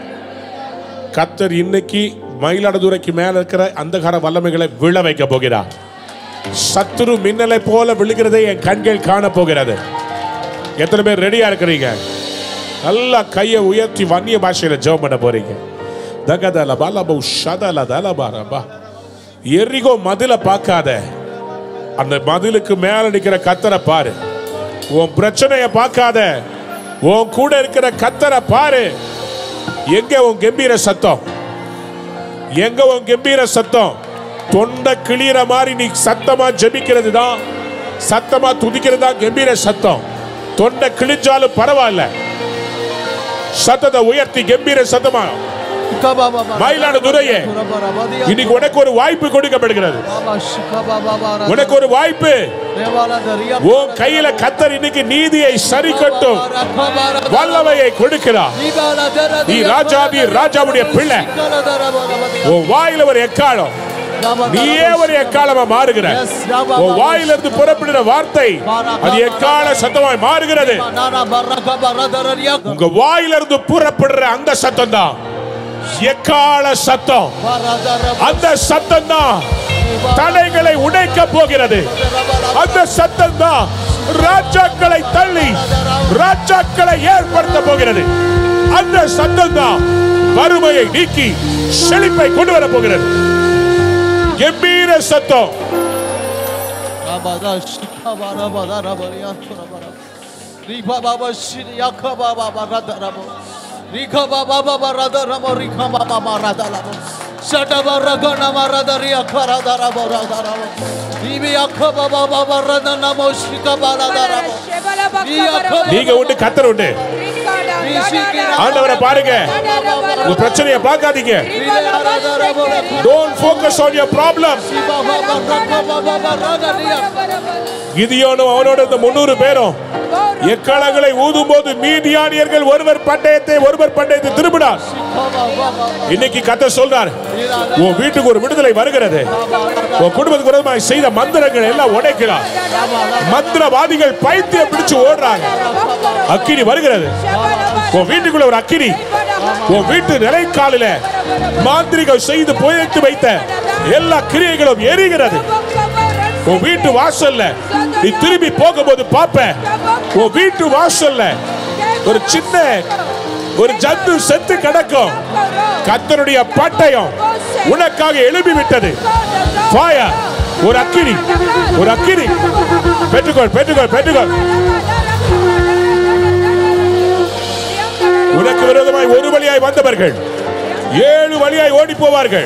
கத்தர் இன்னைக்கு மயிலாடுதுறைக்கு மேல இருக்கிற அந்தகார வல்லமைகளை விழ வைக்க போகிறார் சத்துரு மின்னலை போல விழுகிறதை என் கண்கள் காண போகிறது எத்தனை பேர் ரெடியா இருக்கிறீங்க நல்லா கையை உயர்த்தி வன்னிய பாஷையில ஜெபம் பண்ண போறீங்க தகதல பலபு ஷதல தலபரபா எரிகோ மதில பார்க்காத அந்த மதிலுக்கு மேல நிக்கிற கத்தரை பாரு உன் பிரச்சனைய பார்க்காத உன் கூட இருக்கிற கத்தரை பாரு எங்க உன் கம்பீர சத்தம் எங்க உன் கம்பீர சத்தம் தொண்டை கிளியற மாதிரி நீ சத்தமா ஜெபிக்கிறது தான் சத்தமா துதிக்கிறது தான் கம்பீர சத்தம் தொண்டை கிழிஞ்சாலும் பரவாயில்ல சத்தத்தை உயர்த்தி கம்பீர சத்தமா மயிலாடுதுறையே இன்னைக்கு உனக்கு ஒரு வாய்ப்பு கொடுக்கப்படுகிறது உனக்கு ஒரு வாய்ப்பு உன் கையில கத்தர் இன்னைக்கு நீதியை சரி கட்டும் வல்லமையை கொடுக்கிறார் நீ ராஜாதி ராஜாவுடைய பிள்ளை உன் வாயில ஒரு எக்காலம் நீயே ஒரு எக்காலமா மாறுகிற உன் வாயிலிருந்து புறப்படுகிற வார்த்தை அது எக்கால சத்தமாய் மாறுகிறது உங்க வாயிலிருந்து புறப்படுற அந்த சத்தம் தான் எக்கால சத்தம் அந்த சத்தம் தான் தடைகளை உடைக்க போகிறது அந்த சத்தம் தான் ராஜாக்களை தள்ளி ராஜாக்களை ஏற்படுத்த போகிறது அந்த சத்தம் தான் வறுமையை நீக்கி செழிப்பை கொண்டு வர போகிறது கம்பீர சத்தம் நீங்க உண்டு கத்தர் உண்டு ஆண்டவரை பாருங்க உங்க பிரச்சனையை பார்க்காதீங்க don't focus on your problem கிதியோனும் அவனோட இந்த முன்னூறு பேரும் எக்காலங்களை ஊதும் போது மீதியானியர்கள் ஒருவர் பட்டயத்தை ஒருவர் பட்டயத்தை திரும்பினார் இன்னைக்கு கத்த சொல்றார் உன் வீட்டுக்கு ஒரு விடுதலை வருகிறது உன் குடும்பத்துக்கு விரோதமாக செய்த மந்திரங்கள் எல்லாம் உடைக்கிறார் மந்திரவாதிகள் பைத்தியம் பிடிச்சு ஓடுறாங்க அக்கினி வருகிறது உன் வீட்டுக்குள்ள ஒரு அக்கினி உன் வீட்டு நிலைக்காலில மாந்திரிகள் செய்து புதைத்து வைத்த எல்லா கிரியைகளும் எரிகிறது உன் வீட்டு வாசல்ல நீ திரும்பி போகும்போது பாப்ப உன் வீட்டு வாசல்ல ஒரு சின்ன ஒரு ஜந்து செத்து கிடக்கும் கத்தருடைய பட்டயம் உனக்காக எழுப்பி விட்டது Fire. ஒரு அக்கினி ஒரு அக்கினி பெற்றுக்கொள் பெற்றுக்கொள் பெற்றுக்கொள் உனக்கு விரோதமாய் ஒரு வழியாய் வந்தவர்கள் ஏழு வழியாய் ஓடி போவார்கள்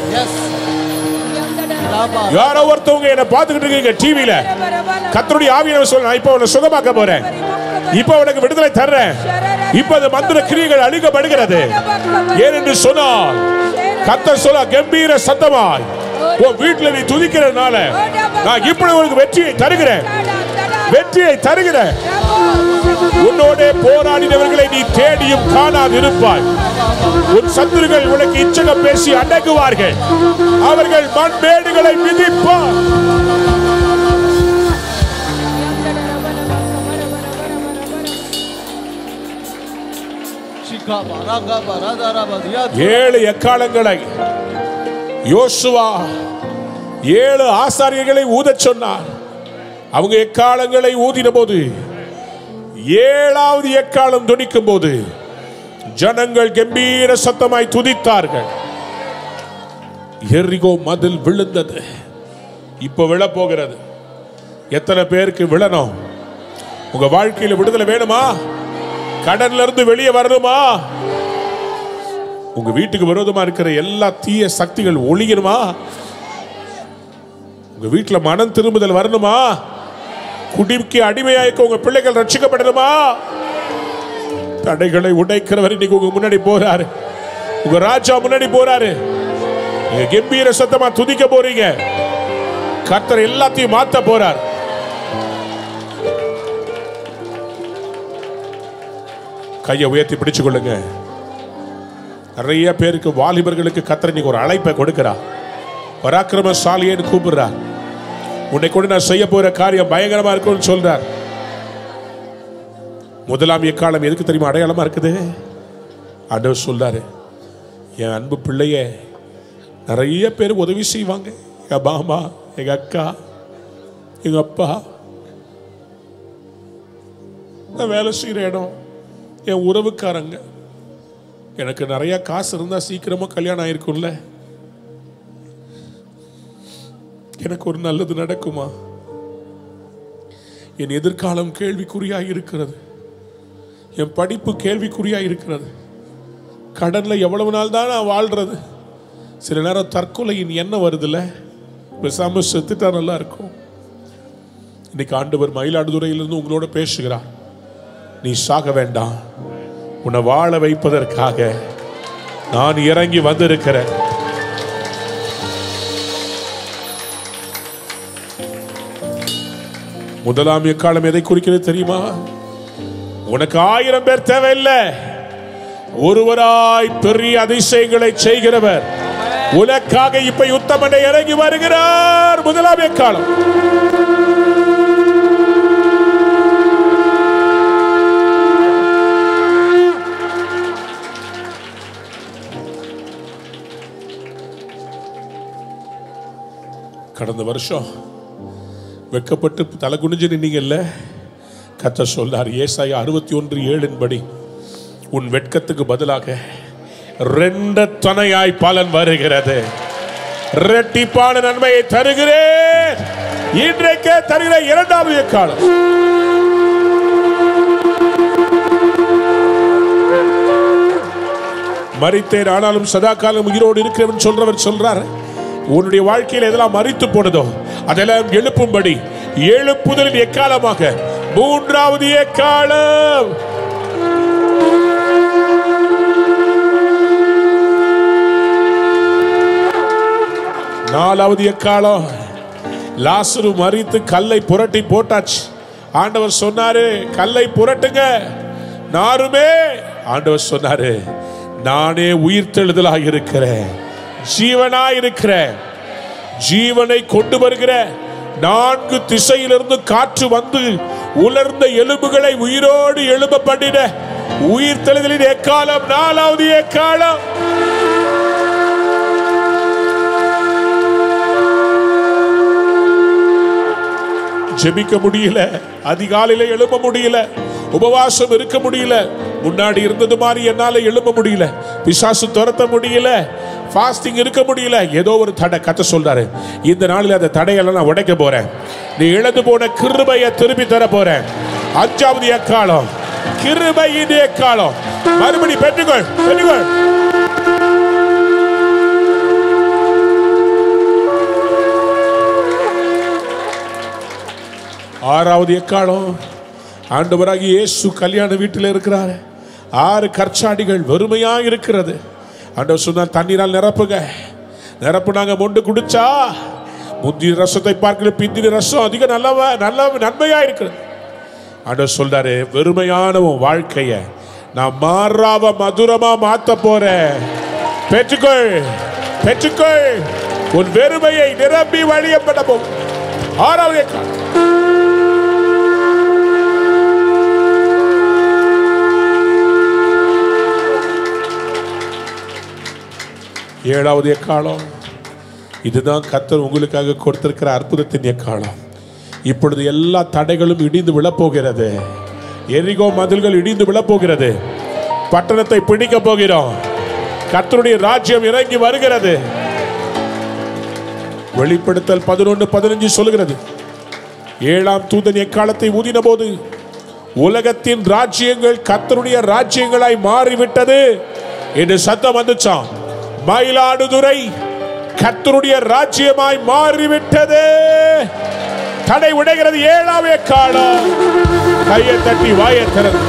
யாரோ ஒருத்தவங்க என்ன பார்த்துக்கிட்டு இருக்கீங்க டிவியில கத்தருடைய ஆவியான சொல்ல நான் இப்ப உன்னை சுகமாக்க போறேன் இப்ப உனக்கு விடுதலை தர்றேன் இப்ப அந்த மந்திர கிரியைகள் அழிக்கப்படுகிறது ஏனென்று சொன்னால் கத்த சொல்ல கம்பீர சத்தமாய் உன் வீட்டுல நீ துதிக்கிறதுனால நான் இப்படி உனக்கு வெற்றியை தருகிறேன் வெற்றியை தருகிறேன் உன்னோட போராடினவர்களை நீ தேடியும் காணாது இருப்பாய் உன் சத்துருகள் உனக்கு இச்சகம் பேசி அடங்குவார்கள் அவர்கள் மண்மேடுகளை மிதிப்பார் ஏழு எக்காலங்களை யோசுவா ஏழு ஆசாரியர்களை ஊதச் சொன்னார் அவங்க எக்காலங்களை ஊதின போது ஏழாவது எக்காலம் துணிக்கும் போது ஜனங்கள் கம்பீர சத்தமாய் துதித்தார்கள் எரிகோ மதில் விழுந்தது இப்ப விழப் போகிறது எத்தனை பேருக்கு விழணும் உங்க வாழ்க்கையில விடுதலை வேணுமா கடன்ல இருந்து வெளியே வரணுமா உங்க வீட்டுக்கு விரோதமா இருக்கிற எல்லா தீய சக்திகள் ஒழியணுமா உங்க வீட்டுல மனம் திரும்புதல் வரணுமா குடிக்கு அடிமையாயிருக்க உங்க பிள்ளைகள் ரட்சிக்கப்படணுமா தடைகளை உடைக்கிறவர் இன்னைக்கு உங்க முன்னாடி போறாரு உங்க ராஜா முன்னாடி போறாரு நீங்க கம்பீர சத்தமா துதிக்க போறீங்க கர்த்தர் எல்லாத்தையும் மாத்த போறார் கையை உயர்த்தி பிடிச்சு கொள்ளுங்க நிறைய பேருக்கு வாலிபர்களுக்கு கர்த்தர் இன்னைக்கு ஒரு அழைப்பை கொடுக்கிறா பராக்கிரமசாலியன்னு கூப்பிடுறா உன்னை கொண்டு நான் செய்ய போற காரியம் பயங்கரமா இருக்கும்னு சொல்றார் முதலாம் எக்காலம் எதுக்கு தெரியுமா அடையாளமா இருக்குது ஆண்டவர் சொல்றாரு என் அன்பு பிள்ளைய நிறைய பேர் உதவி செய்வாங்க எங்க மாமா எங்க அக்கா எங்க அப்பா நான் வேலை செய்யற இடம் என் உறவுக்காரங்க எனக்கு நிறைய காசு இருந்தா சீக்கிரமா கல்யாணம் ஆயிருக்கும்ல எனக்கு ஒரு நல்லது நடக்குமா என் எதிர்காலம் கேள்விக்குறியாய் இருக்கிறது என் படிப்பு கேள்விக்குறியாய் இருக்கிறது கடன்ல எவ்வளவு நாள் தான் நான் வாழ்றது சில நேரம் தற்கொலையின் எண்ணம் வருதுல்ல பேசாம செத்துட்டா நல்லா இருக்கும் இன்னைக்கு ஆண்டவர் மயிலாடுதுறையிலிருந்து உங்களோட பேசுகிறார் நீ சாக வேண்டாம் உன்னை வாழ வைப்பதற்காக நான் இறங்கி வந்திருக்கிறேன் முதலாம் எக்காலம் எதை குறிக்கிறது தெரியுமா உனக்கு ஆயிரம் பேர் தேவையில்லை ஒருவராய் பெரிய அதிசயங்களை செய்கிறவர் உனக்காக இப்ப யுத்தம் பண்ண இறங்கி வருகிறார் முதலாம் எக்காலம் கடந்த வருஷம் வெட்கப்பட்டு தலை குனிஞ்சு நின்னீங்கல்ல கத்த சொல்லார் ஏசாயா அறுபத்தி ஒன்று ஏழின்படி உன் வெட்கத்துக்கு பதிலாக ரெண்ட துணையாய் பலன் வருகிறது ரெட்டிப்பான நன்மையை தருகிறேன் இன்றைக்கே தருகிற இரண்டாவது காலம் மறித்தேன் ஆனாலும் சதா காலம் உயிரோடு இருக்கிறவன் சொல்றவர் சொல்றார் உன்னுடைய வாழ்க்கையில் எதெல்லாம் மறித்து போனதோ அதெல்லாம் எழுப்பும்படி எழுப்புதலின் எக்காலமாக மூன்றாவது எக்காலம் நாலாவது எக்காலம் லாசரு மறித்து கல்லை புரட்டி போட்டாச்சு ஆண்டவர் சொன்னாரு கல்லை புரட்டுங்க நாருமே ஆண்டவர் சொன்னாரு நானே உயிர்த்தெழுதலாக இருக்கிறேன் ஜீவனாய் இருக்கிறேன் ஜீவனை கொண்டு வருகிற நான்கு திசையிலிருந்து காற்று வந்து உலர்ந்த எலும்புகளை உயிரோடு எழும்ப பண்ணின உயிர் தெளிதலின் எக்காலம் நாலாவது எக்காலம் ஜெபிக்க முடியல அதிகாலையில எழும்ப முடியல உபவாசம் இருக்க முடியல முன்னாடி இருந்தது மாதிரி என்னால எழும்ப முடியல பிசாசு துரத்த முடியல ஃபாஸ்டிங் இருக்க முடியல ஏதோ ஒரு தடை கத்த சொல்றாரு இந்த நாளில் அந்த தடையெல்லாம் நான் உடைக்க போறேன் நீ இழந்து போன கிருபையை திருப்பி தர போறேன் அஞ்சாவது எக்காலம் கிருபையின் எக்காலம் மறுபடி பெற்றுக்கொள் பெற்றுக்கொள் ஆறாவது எக்காலம் ஆண்டவராகி இயேசு கல்யாண வீட்டில் இருக்கிறார் ஆறு கற்சாடிகள் வெறுமையா இருக்கிறது ஆண்டவர் சொன்னார் தண்ணீரால் நிரப்புங்க நிரப்புனாங்க மொண்டு குடிச்சா முந்தின ரசத்தை பார்க்கிற பிந்தின ரசம் அதிக நல்லவ நல்ல நன்மையா இருக்கிறது ஆண்டவர் சொல்றாரு வெறுமையான உன் வாழ்க்கைய நான் மாறாவ மதுரமா மாத்த போறேன் பெற்றுக்கொள் பெற்றுக்கொள் உன் வெறுமையை நிரம்பி வழியப்பட போகும் ஆறாவது எக்காலம் ஏழாவது எக்காலம் இதுதான் கத்தர் உங்களுக்காக கொடுத்திருக்கிற அற்புதத்தின் எக்காலம் இப்பொழுது எல்லா தடைகளும் இடிந்து விழப்போகிறது எரிகோ மதில்கள் இடிந்து விழப்போகிறது பட்டணத்தை பிடிக்க போகிறோம் கத்தருடைய ராஜ்யம் இறங்கி வருகிறது வெளிப்படுத்தல் பதினொன்று பதினஞ்சு சொல்லுகிறது ஏழாம் தூதன் எக்காலத்தை ஊதின போது உலகத்தின் ராஜ்யங்கள் கத்தருடைய ராஜ்யங்களாய் மாறிவிட்டது என்று சத்தம் வந்துச்சான் மயிலாடுதுறை கத்தருடைய ராஜ்யமாய் மாறிவிட்டது தடை உடைகிறது ஏழாவே காலம் கையை தட்டி வாயை திறந்து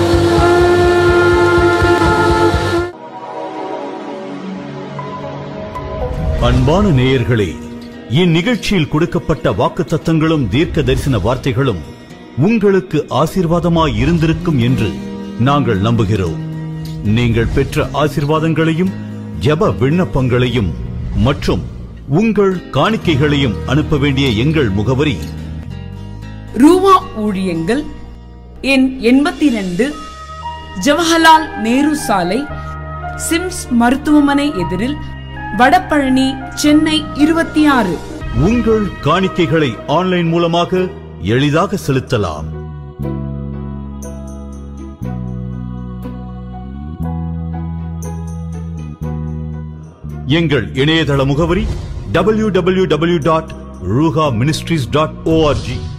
அன்பான நேயர்களே இந்நிகழ்ச்சியில் கொடுக்கப்பட்ட வாக்குத்தத்தங்களும் தீர்க்க தரிசன வார்த்தைகளும் உங்களுக்கு ஆசீர்வாதமாய் இருந்திருக்கும் என்று நாங்கள் நம்புகிறோம் நீங்கள் பெற்ற ஆசீர்வாதங்களையும் ஜெப விண்ணப்பங்களையும் மற்றும் உங்கள் காணிக்கைகளையும் அனுப்ப வேண்டிய எங்கள் முகவரி ரூவா ஊழியங்கள் எண் எண்பத்தி ரெண்டு ஜவஹர்லால் நேரு சாலை சிம்ஸ் மருத்துவமனை எதிரில் வடபழனி சென்னை இருபத்தி ஆறு உங்கள் காணிக்கைகளை ஆன்லைன் மூலமாக எளிதாக செலுத்தலாம் எங்கள் இணையதள முகவரி www.ruha ministries.org